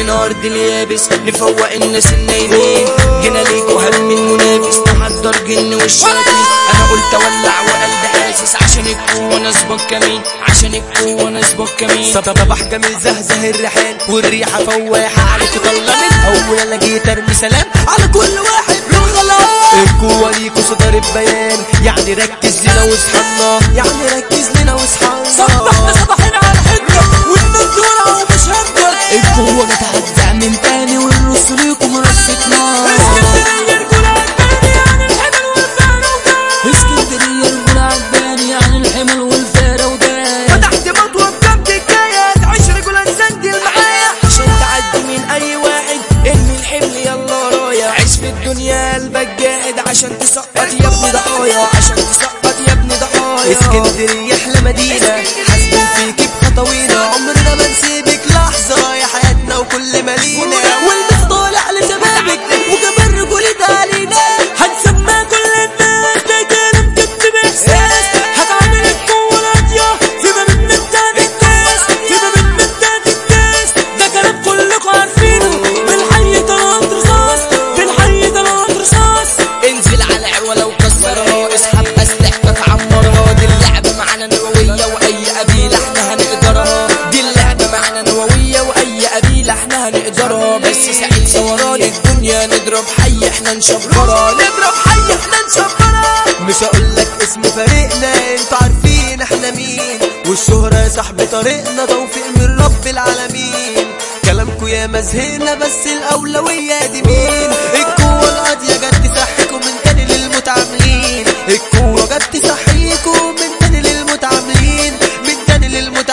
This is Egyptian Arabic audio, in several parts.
من ارض اليابس نفوق الناس النايمين جينا ليكوا هل من منافس نحضر جن والشياطين انا قلت اولع وقلبي حاسس عشان القوة نسبق كمين عشان القوة نسبق كمين صباح جميل زهزه الريحان والريحة فواحة عليك طلة من أول أنا جيت أرمي سلام على كل واحد من غلط القوة ليكوا صدر البيان يعني ركز لنا واصحابنا يعني ركز لنا واصحابنا صبحنا صباحنا على الحجة والمنزورة ومش هنقدر القوة بتعدع من تاني والرص ليكم رصتنا اسكندرية رجولة عجباني يعني الحمل والفارة وجاي اسكندرية الغلا عجباني يعني الحمل والفارة وجاي فتحت مطوة بجنب الجاية عيش رجل سندل معايا عشان تعدي من اي واحد ارمي الحمل يلا رايا عيش في الدنيا قلبك جاهد عشان تسقط يا ابني ضحايا عشان تسقط يا ابني ضحايا اسكندرية احلى مدينة حاسبين فيكي بخطوينا عمرنا ما نسيبك لحظة يا حياتنا وكل مالينا والبس طالع لشبابك وكبر رجولتها علينا هنسمع كل الناس ده كلام جد بإحساس هتعمل القوة راضية في باب المداد الكاس في باب المداد الكاس ده كلام كلكم عارفينه بالحي طلعت رصاص بالحي طلعت رصاص انزل على عوله وكسرها اسحب اسلحتك عمرها دي اللعبه معانا نوويه واي قبيله احنا هنقدرها دي اللعبه معانا نوويه واي قبيله احنا هنقدرها بس سعيد ثوران الدنيا نضرب حي احنا نشبرها نضرب حي احنا نشبرها مش هقولك اسم فريقنا انتوا عارفين احنا مين والشهرة يا صاحبي طريقنا توفيق من رب العالمين كلامكوا يا مزهقنا بس الأولوية دي مين القوة القاضية جت تصحيكوا من تاني للمتعاملين القوة جت تصحيكوا من تاني للمتعاملين من تاني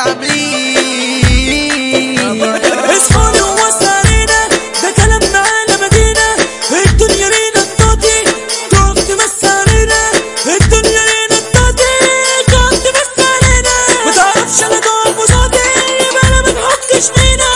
للمتعاملين اصحوني ووصل علينا ده كلامنا على مدينة الدنيا لينا الطاطي تقعد تمس علينا الدنيا لينا الطاطي تقعد تمس علينا ما تعرفش انا ضعف وصوتي يبقى انا ما نحكش فينا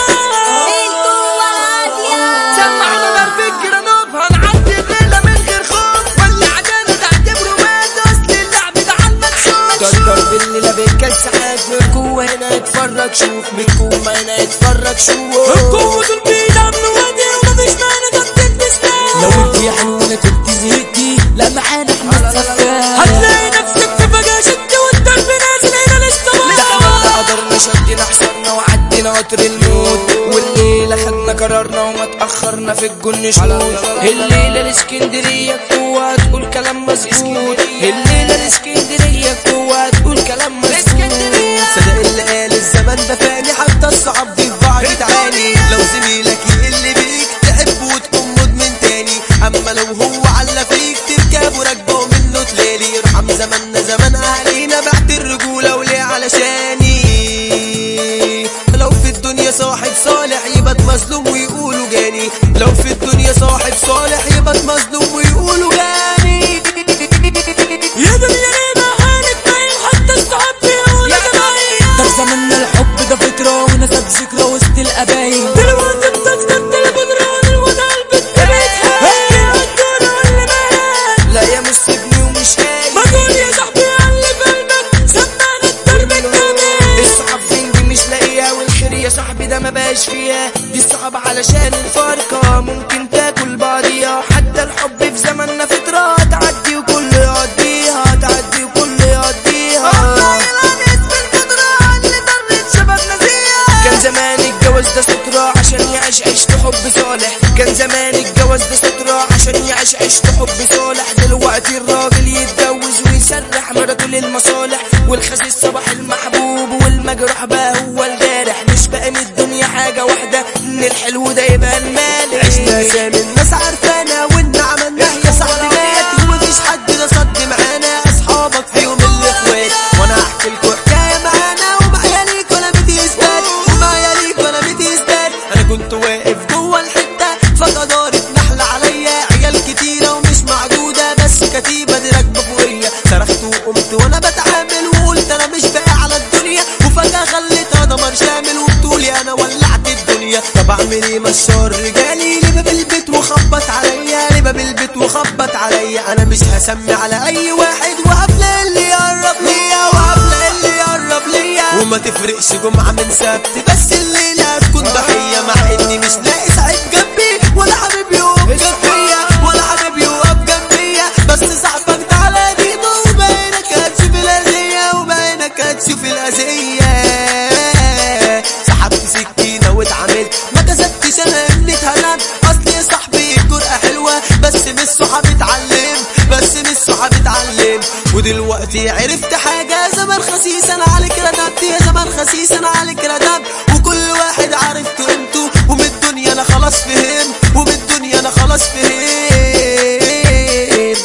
سمعنا ضرب الجرانوب هنعدي الليلة من غير خوف ولا عدانا تعتبره مات اصل اللعب ده على المكشوف ده ضرب الليلة بالكسحات من القوة هنا اتفرج شوف من القوة هنا اتفرج شوف القوة دول بيدعم وادي ومفيش معنى ده بتلبس لو انت يا حلوة كنت زهقتي لا معانا احنا السفاح هتلاقي نفسك في فجأة شد والضرب نازل هنا لسه لا قدرنا شدنا حصرنا وعدينا قطر الموت والليلة خدنا قرارنا وما تأخرنا في الجن شهور الليلة الاسكندرية قوة تقول كلام مظبوط الليلة الاسكندرية قوة تقول كلام مظبوط صدق اللي قال الزمن ده فاني حتى الصعب دي في بعض تعاني لو زميلك يقل بيك تحب وتكون مدمن تاني اما لو هو على فيك تركب وراكبه منه تلالي يرحم زماننا زمان اهالينا بعد الرجوله وليه علشاني لو في الدنيا صاحب صالح يبقى مظلوم ويقولوا جاني لو في الدنيا صاحب صالح يبقى مظلوم ويقولوا جاني يا دنيا لينا حالك باين حتى الصحاب بيقولوا زمايل ده في زماننا الحب ده فكره ونسب ذكرى وسط القبايل دلوقتي بتسكت الجدران الوضع البنت بيتها الدور واللي مات لا يا مش ابني ومش هاي ما تقول يا صاحبي علي في قلبك سمعنا الدرب الجميل الصحاب فين دي مش لاقيها والخير يا صاحبي ده ما بقاش فيها دي الصحاب علشان الفرقة ممكن تاكل بعضيها حتى الحب في زماننا فترة تعدي وكل يقضيها تعدي وكل يقضيها كان زمان الجواز ده سترة عشان يعيش عيشة حب صالح كان زمان الجواز ده سترة عشان يعيش عيشة حب صالح دلوقتي الراجل يتجوز ويسرح مراته للمصالح والخسيس صباح المحبوب والمجروح بقى هو الجارح مش بقى من الدنيا حاجة واحدة ان الحلو ده يبقى المالح عشنا سامي الناس عارفانا وان عملناه يا صاحبي مات ومفيش حد ده صد معانا اصحابك فيهم الاخوات وانا احكي لكم حكايه معانا ومعايا ليك ولا بدي اثبات ومعايا ليك ولا بدي اثبات انا كنت واقف جوه الحته فقدرت نحله عليا عيال كتيره ومش معدوده بس كتيبه دي راكبه فوقيا صرخت وقمت وانا بتعامل وقلت انا مش باقي على الدنيا وفجاه خليتها دمر شامل وبطولي انا ولعت الدنيا طب اعمل ايه مشار رجالي لباب البيت وخبط عليا لباب البيت وخبط عليا انا مش هسمي على اي واحد وقبل اللي يقرب ليا وقبل اللي يقرب ليا وما تفرقش جمعه من سبت بس الليله هتكون ضحيه مع اني مش لاقي ودلوقتي عرفت حاجة زمان خسيس انا عليك ردمت يا زمان خسيس انا عليك ردمت وكل واحد عارف قيمته ومن الدنيا انا خلاص فهم ومن الدنيا انا خلاص فهم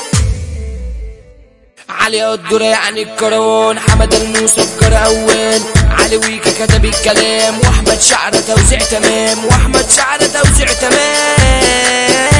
علي الدور يعني الكروان حمد الموسى الجراوان علي ويكا كتب الكلام واحمد شعر توزيع تمام واحمد شعر توزيع تمام